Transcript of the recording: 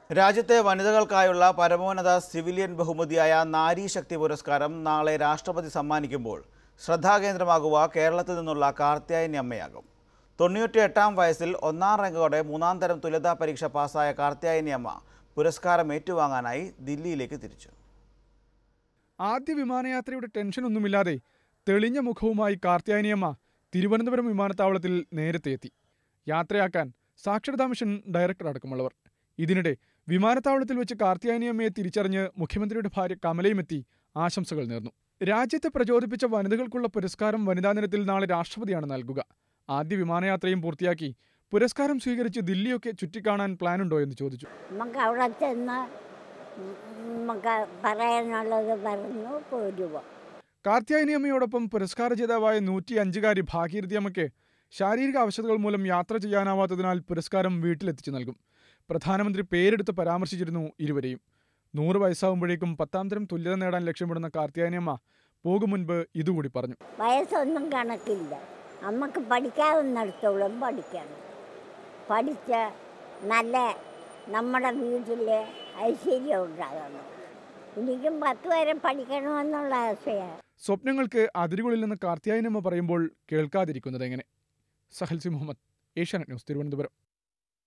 രാജ്യത്തെ വനിതകൾക്കായുള്ള പരമോന്നത സിവിലിയൻ ബഹുമതിയായ നാരി ശക്തി പുരസ്കാരം നാളെ രാഷ്ട്രപതി സമ്മാനിക്കുമ്പോൾ ശ്രദ്ധാകേന്ദ്രമാകുക കേരളത്തിൽ നിന്നുള്ള കാർത്യായനി അമ്മയാകും തൊണ്ണൂറ്റി എട്ടാം വയസ്സിൽ ഒന്നാം റാങ്കോടെ മൂന്നാം തരം തുല്യതാ പരീക്ഷ പാസ്സായ കാർത്യായനി അമ്മ പുരസ്കാരം ഏറ്റുവാങ്ങാനായി ദില്ലിയിലേക്ക് തിരിച്ചു ആദ്യ വിമാനയാത്രയുടെ ടെൻഷനൊന്നുമില്ലാതെ തെളിഞ്ഞ മുഖവുമായി കാർത്യായനിയമ്മ തിരുവനന്തപുരം വിമാനത്താവളത്തിൽ നേരത്തെ എത്തി യാത്രയാക്കാൻ സാക്ഷരതാ മിഷൻ ഡയറക്ടർ അടക്കമുള്ളവർ ഇതിനിടെ വിമാനത്താവളത്തിൽ വെച്ച് കാർത്യായനിയമ്മയെ തിരിച്ചറിഞ്ഞ് മുഖ്യമന്ത്രിയുടെ ഭാര്യ കമലയും എത്തി ആശംസകൾ നേർന്നു രാജ്യത്തെ പ്രചോദിപ്പിച്ച വനിതകൾക്കുള്ള പുരസ്കാരം വനിതാ ദിനത്തിൽ നാളെ രാഷ്ട്രപതിയാണ് നൽകുക ആദ്യ വിമാനയാത്രയും പൂർത്തിയാക്കി പുരസ്കാരം സ്വീകരിച്ച് ദില്ലിയൊക്കെ ചുറ്റിക്കാണാൻ പ്ലാനുണ്ടോ എന്ന് ചോദിച്ചു നമുക്ക് അവിടെ ചെന്ന് നമുക്ക് പറയാനുള്ളത് പറഞ്ഞു പോരുക കാർത്യായനിയമ്മയോടൊപ്പം പുരസ്കാര ജേതാവായ നൂറ്റി അഞ്ചുകാരി ഭാഗീരഥിയമ്മയ്ക്ക് ശാരീരിക അവശതകൾ മൂലം യാത്ര ചെയ്യാനാവാത്തതിനാൽ പുരസ്കാരം വീട്ടിലെത്തിച്ചു നൽകും പ്രധാനമന്ത്രി പേരെടുത്ത് പരാമർശിച്ചിരുന്നു ഇരുവരെയും നൂറ് വയസ്സാവുമ്പോഴേക്കും പത്താം തരം തുല്യത നേടാൻ ലക്ഷ്യമിടുന്ന കാർത്യായനിയമ്മ പോകും മുൻപ് ഇതുകൂടി പറഞ്ഞു വയസ്സൊന്നും കണക്കില്ല നമുക്ക് പഠിക്കാവുന്നിടത്തോളം പഠിക്കണം പഠിച്ച് നല്ല നമ്മുടെ വീട്ടിൽ ഐശ്വര്യം ഉണ്ടാകണം എനിക്കും പത്ത് വരെ പഠിക്കണമെന്നുള്ള ആശയാണ് സ്വപ്നങ്ങൾക്ക് അതിരുകളില്ലെന്ന് കാർത്യായനിയമ്മ പറയുമ്പോൾ കേൾക്കാതിരിക്കുന്നത് എങ്ങനെ സഹൽസി മുഹമ്മദ് ഏഷ്യാനെറ്റ് ന്യൂസ് തിരുവനന്തപുരം